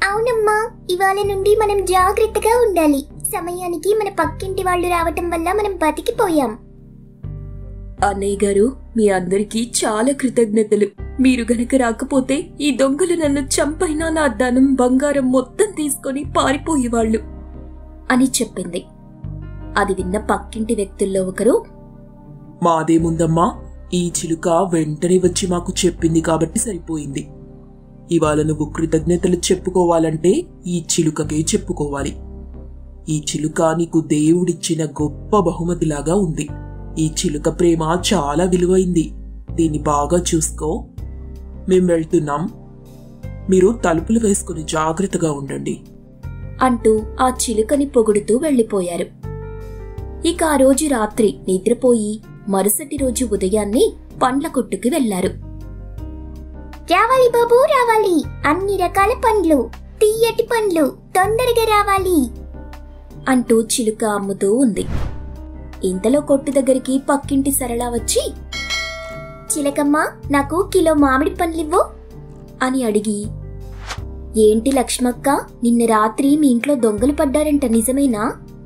అవునమ్మా ఇవాళ నుండి మనం జాగ్రత్తగా ఉండాలి సమయానికి మన పక్కింటి వాళ్ళు రావటం వల్ల మనం బతికిపోయాం అన్నయ్య గారు మీ అందరికీ చాలా కృతజ్ఞతలు మీరు గనక రాకపోతే ఈ దొంగలు నన్ను చంపైనా నా ధనం బంగారం మొత్తం తీసుకొని పారిపోయేవాళ్ళు అని చెప్పింది అది విన్న పక్కింటి వ్యక్తుల్లో ఒకరు మాదేముందమ్మా ఈ చిలుక వెంటనే వచ్చి మాకు చెప్పింది కాబట్టి సరిపోయింది ఇవాళ నువ్వు కృతజ్ఞతలు చెప్పుకోవాలంటే ఈ చిలుకకే చెప్పుకోవాలి ఈ చిలుక నీకు దేవుడిచ్చిన గొప్ప బహుమతిలాగా ఉంది ఈ చిలుక ప్రేమ చాలా విలువైంది దీన్ని బాగా చూసుకో మేం వెళ్తున్నాం మీరు తలుపులు వేసుకుని జాగ్రత్తగా ఉండండి అంటూ ఆ చిలుకని పొగుడుతూ వెళ్లిపోయారు ఇక ఆ రోజు రాత్రి నిద్రపోయి మరుసటి రోజు ఉదయాన్నే పండ్ల కొట్టుకు వెళ్లారు రావాలి బాబు రావాలి అన్ని రకాల పండ్లు తీయటి పండ్లు తొందరగా రావాలి అంటూ చిలుక అమ్ముతూ ఉంది ఇంతలో కొట్టు దగ్గరికి పక్కింటి సరళ వచ్చి చిలకమ్మ నాకు కిలో మామిడి పండ్లివ్వు అని అడిగి ఏంటి లక్ష్మక్క నిన్న రాత్రి మీ ఇంట్లో దొంగలు పడ్డారంట నిజమేనా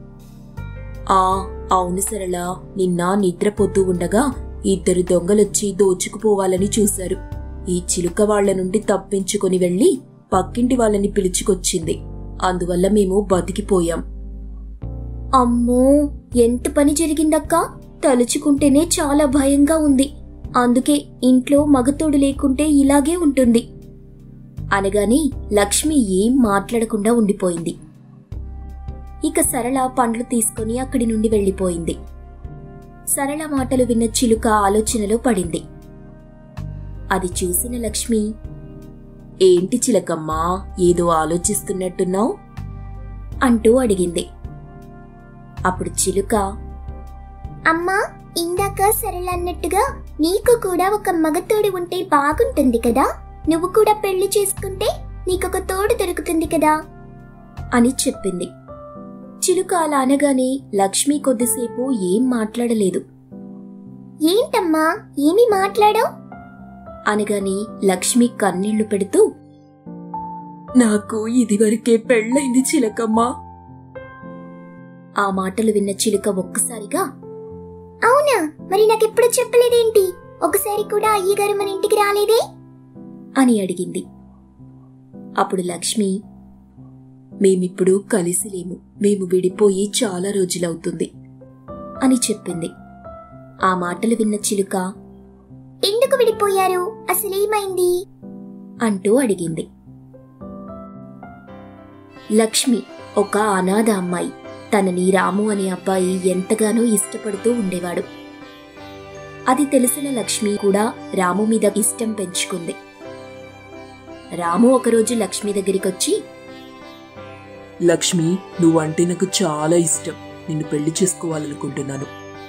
ఆ అవును సరళ నిన్న నిద్రపోతూ ఉండగా ఇద్దరు దొంగలొచ్చి దోచుకుపోవాలని చూశారు ఈ చిలుక వాళ్ళ నుండి తప్పించుకొని వెళ్లి పక్కింటి వాళ్ళని పిలుచుకొచ్చింది అందువల్ల మేము బతికిపోయాం అమ్మో ఎంత పని జరిగిందక్కా తలుచుకుంటేనే చాలా భయంగా ఉంది అందుకే ఇంట్లో మగతోడు లేకుంటే ఇలాగే ఉంటుంది అనగానే లక్ష్మి ఏం మాట్లాడకుండా ఉండిపోయింది ఇక సరళ పండ్లు తీసుకుని అక్కడి నుండి వెళ్ళిపోయింది సరళ మాటలు విన్న చిలుక ఆలోచనలో పడింది అది చూసిన లక్ష్మి ఏంటి చిలకమ్మా ఏదో ఆలోచిస్తున్నట్టున్నావు అంటూ అడిగింది అప్పుడు చిలుక అమ్మా ఇందాక సరళ అన్నట్టుగా నీకు కూడా ఒక మగతోడు ఉంటే బాగుంటుంది కదా నువ్వు కూడా పెళ్లి చేసుకుంటే నీకొక తోడు దొరుకుతుంది కదా అని చెప్పింది చిలుక అలా అనగానే లక్ష్మి కొద్దిసేపు ఏం మాట్లాడలేదు ఏంటమ్మా ఏమి మాట్లాడావు అనగానే లక్ష్మి కన్నీళ్లు పెడుతూ నాకు ఇదివరకే పెళ్ళైంది చిలకమ్మా ఆ మాటలు విన్న చిలుక ఒక్కసారిగా అవునా మరి నాకెప్పుడు చెప్పలేదేంటి ఒకసారి కూడా అయ్యగారు మన ఇంటికి రాలేదే అని అడిగింది అప్పుడు లక్ష్మి మేమిప్పుడు కలిసి లేము మేము విడిపోయి చాలా రోజులవుతుంది అని చెప్పింది ఆ మాటలు విన్న చిలుక ఎందుకు విడిపోయారు అసలేమైంది అంటూ అడిగింది లక్ష్మి ఒక అనాథ అమ్మాయి తనని రాము అనే అబ్బాయి ఎంతగానో ఇష్టపడుతూ ఉండేవాడు అది తెలిసిన లక్ష్మి కూడా రాము మీద ఇష్టం పెంచుకుంది రాము ఒకరోజు లక్ష్మి దగ్గరికొచ్చి లక్ష్మి నువ్వంటే నాకు చాలా ఇష్టం నిన్ను పెళ్లి చేసుకోవాలనుకుంటున్నాను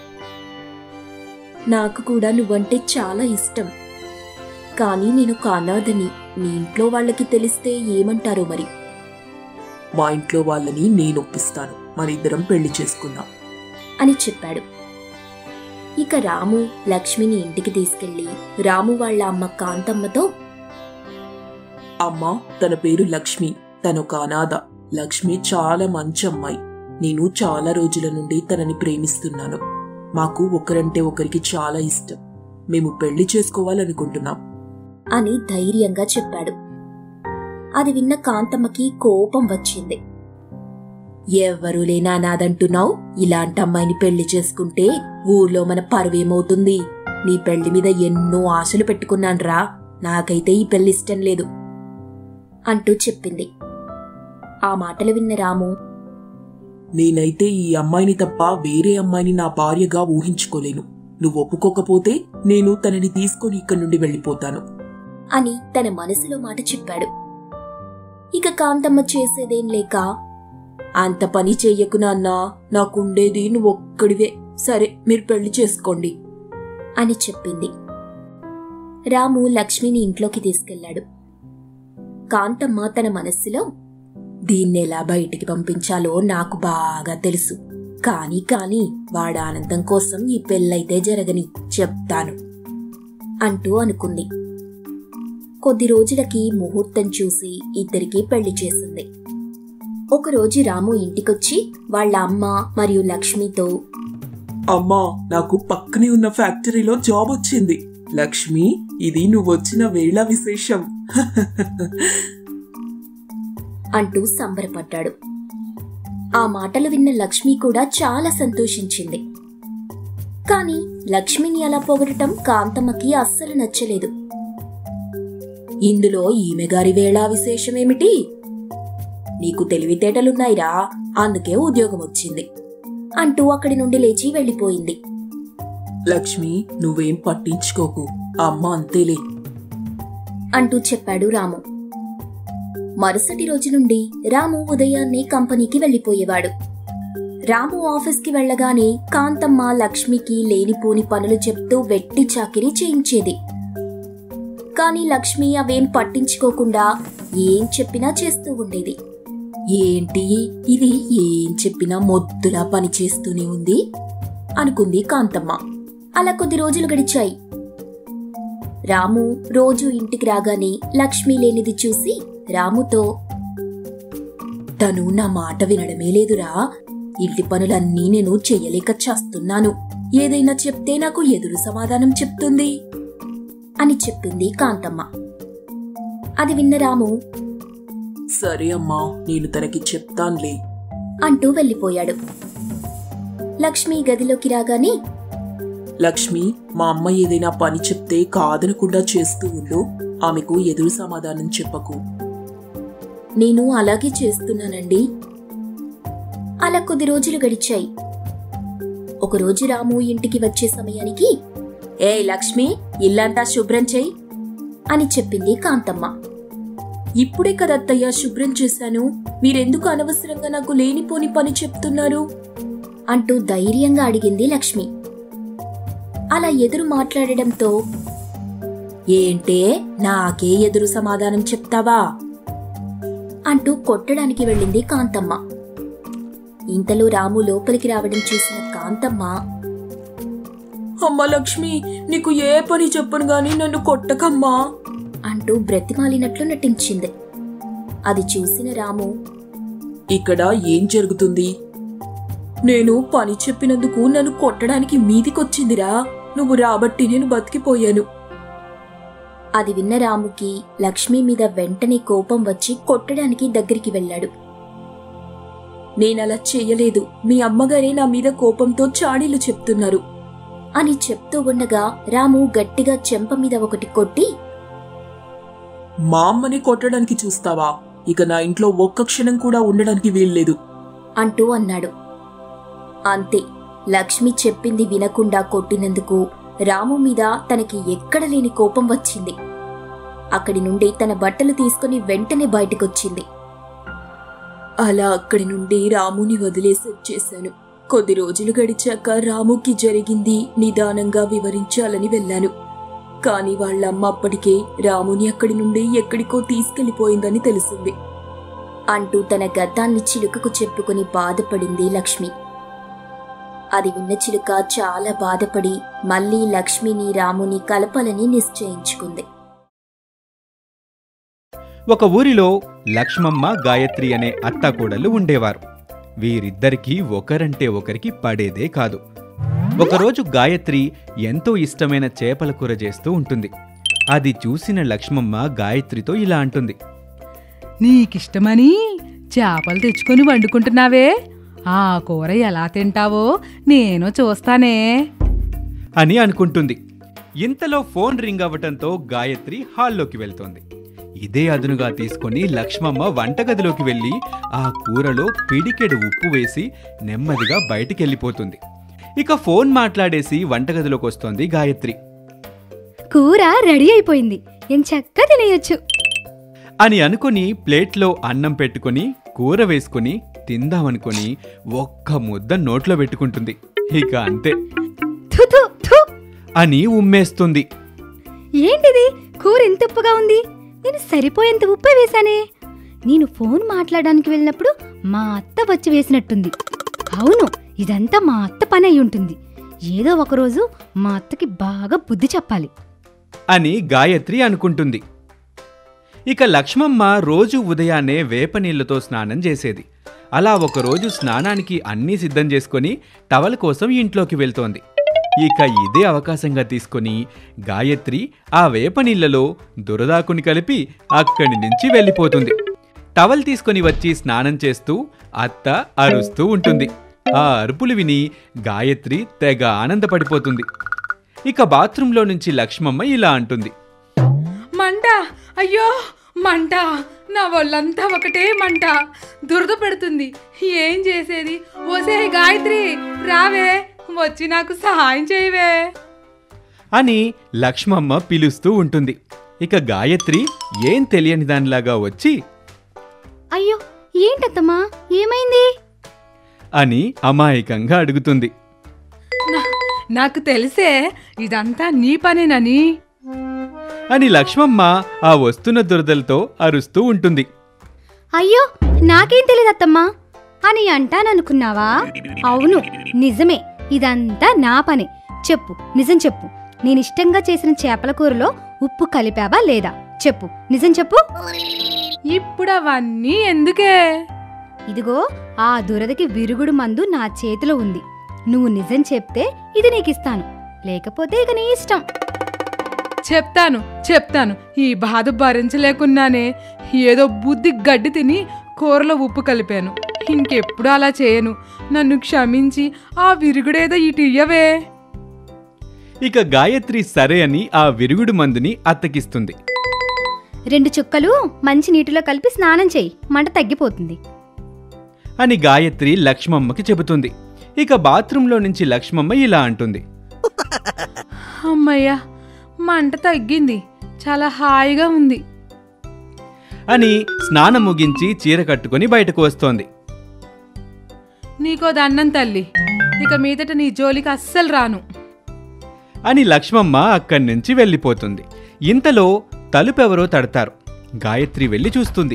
నాకు కూడా నువ్వంటే చాలా ఇష్టం కానీ నేను ఒక అనాథని మీ ఇంట్లో వాళ్ళకి తెలిస్తే ఏమంటారో మరి మా ఇంట్లో వాళ్ళని నేను ఒప్పిస్తాను మనిద్దరం పెళ్లి చేసుకుందాం అని చెప్పాడు ఇక రాము లక్ష్మిని ఇంటికి తీసుకెళ్లి రాము వాళ్ళ అమ్మ కాంతమ్మతో అమ్మా తన పేరు లక్ష్మి తనొక అనాథ లక్ష్మి చాలా మంచి అమ్మాయి నేను చాలా రోజుల నుండి తనని ప్రేమిస్తున్నాను మాకు ఒకరంటే ఒకరికి చాలా ఇష్టం మేము పెళ్లి చేసుకోవాలనుకుంటున్నాం అని ధైర్యంగా చెప్పాడు అది విన్న కాంతమ్మకి కోపం వచ్చింది ఎవ్వరూ లేనా నాదంటున్నావు ఇలాంటి అమ్మాయిని పెళ్లి చేసుకుంటే ఊర్లో మన పరువేమవుతుంది నీ పెళ్లి మీద ఎన్నో ఆశలు పెట్టుకున్నాన్రా నాకైతే ఈ పెళ్లి ఇష్టం లేదు అంటూ చెప్పింది ఆ మాటలు విన్న రాము నేనైతే ఈ అమ్మాయిని తప్ప వేరే అమ్మాయిని నా భార్యగా ఊహించుకోలేను నువ్వు ఒప్పుకోకపోతే నేను తనని తీసుకొని ఇక్కడి నుండి వెళ్ళిపోతాను అని తన మనసులో మాట చెప్పాడు ఇక కాంతమ్మ చేసేదేం లేక అంత పని చెయ్యకు నాన్నా నాకుండేది నువ్వు ఒక్కడివే సరే మీరు పెళ్లి చేసుకోండి అని చెప్పింది రాము లక్ష్మిని ఇంట్లోకి తీసుకెళ్లాడు కాంతమ్మ తన మనస్సులో దీన్నెలా బయటికి పంపించాలో నాకు బాగా తెలుసు కాని కాని వాడి ఆనందం కోసం ఈ పెళ్ళైతే జరగని చెప్తాను అంటూ అనుకుంది కొద్ది రోజులకి ముహూర్తం చూసి ఇద్దరికి పెళ్లి చేసింది ఒకరోజు రాము ఇంటికొచ్చి వాళ్ళ అమ్మ మరియు లక్ష్మితో అమ్మా నాకు పక్కనే ఉన్న ఫ్యాక్టరీలో జాబ్ వచ్చింది లక్ష్మి ఇది నువ్వు వచ్చిన వేళ విశేషం అంటూ సంబరపడ్డాడు ఆ మాటలు విన్న లక్ష్మి కూడా చాలా సంతోషించింది కాని లక్ష్మిని అలా పొగడటం కాంతమ్మకి అస్సలు నచ్చలేదు ఇందులో ఈమె గారి వేళ విశేషమేమిటి నీకు తెలివితేటలున్నాయిరా అందుకే ఉద్యోగం వచ్చింది అంటూ అక్కడి నుండి లేచి వెళ్ళిపోయింది లక్ష్మి నువ్వేం పట్టించుకోకు అమ్మ అంతేలే అంటూ చెప్పాడు రాము మరుసటి రోజు నుండి రాము ఉదయాన్నే కంపెనీకి వెళ్లిపోయేవాడు రాము ఆఫీస్కి వెళ్ళగానే కాంతమ్మ లక్ష్మికి లేనిపోని పనులు చెప్తూ వెట్టి చాకిరీ చేయించేది కాని లక్ష్మి అవేం పట్టించుకోకుండా ఏం చెప్పినా చేస్తూ ఉండేది ఏంటి ఇది ఏం చెప్పినా మొద్దులా పని చేస్తూనే ఉంది అనుకుంది కాంతమ్మ అలా కొద్ది రోజులు గడిచాయి రాము రోజు ఇంటికి రాగానే లక్ష్మి లేనిది చూసి రాముతో తను నా మాట వినడమే లేదురా ఇంటి పనులన్నీ నేను చెయ్యలేక చేస్తున్నాను ఏదైనా చెప్తే నాకు ఎదురు సమాధానం చెప్తుంది అని చెప్పింది కాంతమ్మ అది విన్న రాము సరే అమ్మా నేను తనకి చెప్తాన్లే అంటూ వెళ్ళిపోయాడు లక్ష్మి గదిలోకి రాగానే లక్ష్మి మా అమ్మ ఏదైనా పని చెప్తే కాదనకుండా చేస్తూ ఉండు ఆమెకు ఎదురు సమాధానం చెప్పకు నేను అలాగే చేస్తున్నానండి అలా కొద్ది రోజులు గడిచాయి ఒకరోజు రాము ఇంటికి వచ్చే సమయానికి ఏ లక్ష్మి ఇల్లంతా శుభ్రం చెయ్యి అని చెప్పింది కాంతమ్మ ఇప్పుడే కదత్తయ్య శుభ్రం చేశాను మీరెందుకు అనవసరంగా నాకు లేనిపోని పని చెప్తున్నారు అంటూ ధైర్యంగా అడిగింది లక్ష్మి అలా ఎదురు మాట్లాడడంతో ఏంటే నాకే ఎదురు సమాధానం చెప్తావా అంటూ కొట్టడానికి వెళ్ళింది కాంతమ్మ ఇంతలో రాము లోపలికి రావడం చూసిన కాంతమ్మ అమ్మ లక్ష్మి నీకు ఏ పని చెప్పను గాని నన్ను కొట్టకమ్మా అంటూ బ్రతిమాలినట్లు నటించింది అది చూసిన రాము ఇక్కడ ఏం జరుగుతుంది నేను పని చెప్పినందుకు నన్ను కొట్టడానికి మీదికొచ్చిందిరా నువ్వు రాబట్టి నేను బతికిపోయాను అది విన్న రాముకి లక్ష్మి మీద వెంటనే కోపం వచ్చి కొట్టడానికి దగ్గరికి వెళ్ళాడు నేనలా చెయ్యలేదు మీ అమ్మగారే నా మీద కోపంతో చాడీలు చెప్తున్నారు అని చెప్తూ ఉండగా రాము గట్టిగా చెంప మీద ఒకటి కొట్టి మా అమ్మని కొట్టడానికి చూస్తావా ఇక నా ఇంట్లో ఒక్క క్షణం కూడా ఉండడానికి వీల్లేదు అంటూ అన్నాడు అంతే లక్ష్మి చెప్పింది వినకుండా కొట్టినందుకు రాము మీద తనకి ఎక్కడ లేని కోపం వచ్చింది అక్కడి నుండి తన బట్టలు తీసుకుని వెంటనే బయటకొచ్చింది అలా అక్కడి నుండి రాముని వదిలేసి వచ్చేశాను కొద్ది రోజులు గడిచాక రాముకి జరిగింది నిదానంగా వివరించాలని వెళ్ళాను కాని వాళ్ళమ్మ అప్పటికే రాముని అక్కడి నుండి ఎక్కడికో తీసుకెళ్లిపోయిందని తెలిసింది అంటూ తన గతాన్ని చిలుకకు చెప్పుకుని బాధపడింది లక్ష్మి అది విన్న చిలుక చాలా బాధపడి మళ్ళీ లక్ష్మిని రాముని కలపాలని నిశ్చయించుకుంది ఒక ఊరిలో లక్ష్మమ్మ గాయత్రి అనే అత్తాకోడలు ఉండేవారు వీరిద్దరికీ ఒకరంటే ఒకరికి పడేదే కాదు ఒకరోజు గాయత్రి ఎంతో ఇష్టమైన చేపల కూర చేస్తూ ఉంటుంది అది చూసిన లక్ష్మమ్మ గాయత్రితో ఇలా అంటుంది నీకిష్టమని చేపలు తెచ్చుకొని వండుకుంటున్నావే ఆ కూర ఎలా తింటావో నేను చూస్తానే అని అనుకుంటుంది ఇంతలో ఫోన్ రింగ్ అవ్వటంతో గాయత్రి హాల్లోకి వెళ్తోంది ఇదే అదునుగా తీసుకొని లక్ష్మమ్మ వంటగదిలోకి వెళ్ళి ఆ కూరలో పిడికెడు ఉప్పు వేసి నెమ్మదిగా బయటికెళ్ళిపోతుంది ఇక ఫోన్ మాట్లాడేసి వంటగదిలోకి వస్తోంది గాయత్రి కూర రెడీ అయిపోయింది ఎంచక్క తినేయొచ్చు అని అనుకొని ప్లేట్లో అన్నం పెట్టుకొని కూర వేసుకొని తిందామనుకొని ఒక్క ముద్ద నోట్లో పెట్టుకుంటుంది ఇక అంతే థు థు థు అని ఉమ్మేస్తుంది ఏంటిది కూర ఎంత ఉప్పుగా ఉంది నేను సరిపోయేంత ఉప్పే వేశానే నేను ఫోన్ మాట్లాడడానికి వెళ్ళినప్పుడు మా అత్త వచ్చి వేసినట్టుంది అవును ఇదంతా మా అత్త పని అయి ఉంటుంది ఏదో ఒకరోజు మా అత్తకి బాగా బుద్ధి చెప్పాలి అని గాయత్రి అనుకుంటుంది ఇక లక్ష్మమ్మ రోజు ఉదయాన్నే వేప నీళ్లతో స్నానం చేసేది అలా ఒకరోజు స్నానానికి అన్నీ సిద్ధం చేసుకొని టవల్ కోసం ఇంట్లోకి వెళ్తోంది ఇక ఇదే అవకాశంగా తీసుకొని గాయత్రి ఆ వేప నీళ్లలో దురదాకుని కలిపి అక్కడి నుంచి వెళ్ళిపోతుంది టవల్ తీసుకొని వచ్చి స్నానం చేస్తూ అత్త అరుస్తూ ఉంటుంది ఆ అరుపులు విని గాయత్రి తెగ ఆనందపడిపోతుంది ఇక బాత్రూంలో నుంచి లక్ష్మమ్మ ఇలా అంటుంది మంట అయ్యో మంట నా ఒళ్ళంతా ఒకటే మంట దురద పెడుతుంది ఏం చేసేది ఓసే గాయత్రి రావే వచ్చి నాకు సహాయం చేయవే అని లక్ష్మమ్మ పిలుస్తూ ఉంటుంది ఇక గాయత్రి ఏం తెలియని దానిలాగా వచ్చి అయ్యో ఏంటత్తమ్మా ఏమైంది అని అమాయకంగా అడుగుతుంది నా- నాకు తెలిసే ఇదంతా నీ పనేనని అని లక్ష్మమ్మ ఆ వస్తున్న దురదలతో అరుస్తూ ఉంటుంది అయ్యో నాకేం తెలియదత్తమ్మా అని అంటాననుకున్నావా అవును నిజమే ఇదంతా నా పనే చెప్పు నిజం చెప్పు నేను ఇష్టంగా చేసిన చేపల కూరలో ఉప్పు కలిపావా లేదా చెప్పు నిజం చెప్పు ఇప్పుడు అవన్నీ ఎందుకే ఇదిగో ఆ దురదకి విరుగుడు మందు నా చేతిలో ఉంది నువ్వు నిజం చెప్తే ఇది నీకిస్తాను లేకపోతే ఇక నీ ఇష్టం చెప్తాను చెప్తాను ఈ బాధ భరించలేకున్నానే ఏదో బుద్ధి గడ్డి తిని కూరలో ఉప్పు కలిపాను ఇంకెప్పుడు అలా చేయను నన్ను క్షమించి ఆ విరుగుడేదో ఇటు ఇయ్యవే ఇక గాయత్రి సరే అని ఆ విరుగుడు మందుని అత్తకిస్తుంది రెండు చుక్కలు మంచి నీటిలో కలిపి స్నానం చేయి మంట తగ్గిపోతుంది అని గాయత్రి లక్ష్మమ్మకి చెబుతుంది ఇక బాత్రూంలో నుంచి లక్ష్మమ్మ ఇలా అంటుంది అమ్మయ్యా మంట తగ్గింది చాలా హాయిగా ఉంది అని స్నానం ముగించి చీర కట్టుకొని బయటకు వస్తోంది నీకో దండం తల్లి ఇక మీదట నీ జోలికి అస్సలు రాను అని లక్ష్మమ్మ అక్కడి నుంచి వెళ్ళిపోతుంది ఇంతలో తలుపెవరో తడతారు గాయత్రి వెళ్ళి చూస్తుంది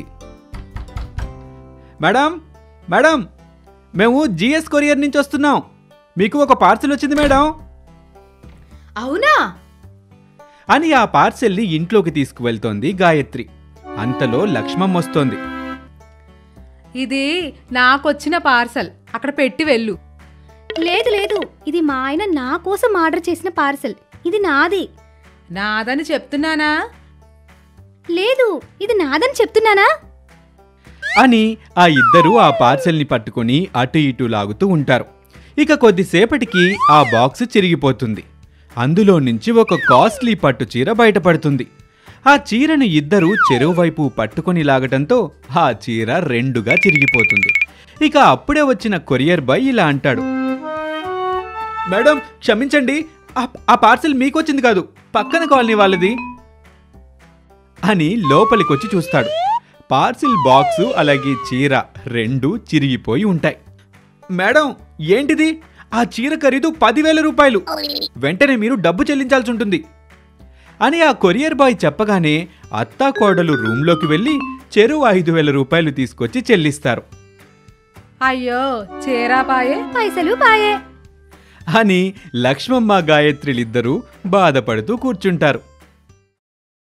మేడం మేడం మేము జిఎస్ కొరియర్ నుంచి వస్తున్నాం మీకు ఒక పార్సిల్ వచ్చింది మేడం అవునా అని ఆ పార్సెల్ని ఇంట్లోకి తీసుకువెళ్తోంది గాయత్రి అంతలో లక్ష్మమ్మ వస్తోంది ఇది నాకొచ్చిన పార్సల్ అక్కడ పెట్టి వెళ్ళు లేదు లేదు ఇది మా ఆయన నా కోసం ఆర్డర్ చేసిన పార్సల్ ఇది నాది నాదని చెప్తున్నానా లేదు ఇది నాదని చెప్తున్నానా అని ఆ ఇద్దరు ఆ పార్సెల్ని పట్టుకొని అటు ఇటు లాగుతూ ఉంటారు ఇక కొద్దిసేపటికి ఆ బాక్స్ చిరిగిపోతుంది అందులో నుంచి ఒక కాస్ట్లీ పట్టు చీర బయటపడుతుంది ఆ చీరను ఇద్దరు చెరువు వైపు పట్టుకొని లాగటంతో ఆ చీర రెండుగా చిరిగిపోతుంది ఇక అప్పుడే వచ్చిన కొరియర్ బాయ్ ఇలా అంటాడు మేడం క్షమించండి ఆ- ఆ పార్సెల్ మీకొచ్చింది కాదు పక్కన కాలనీ వాళ్ళది అని లోపలికొచ్చి చూస్తాడు పార్సిల్ బాక్సు అలాగే చీర రెండు చిరిగిపోయి ఉంటాయి మేడం ఏంటిది ఆ చీర ఖరీదు పదివేల రూపాయలు వెంటనే మీరు డబ్బు చెల్లించాల్సి ఉంటుంది అని ఆ కొరియర్ బాయ్ చెప్పగానే అత్తా కోడలు రూంలోకి వెళ్ళి చెరువు ఐదు వేల రూపాయలు తీసుకొచ్చి చెల్లిస్తారు అయ్యో చేరాపాయే పైసలు పాయే అని లక్ష్మమ్మ గాయత్రిలిద్దరూ బాధపడుతూ కూర్చుంటారు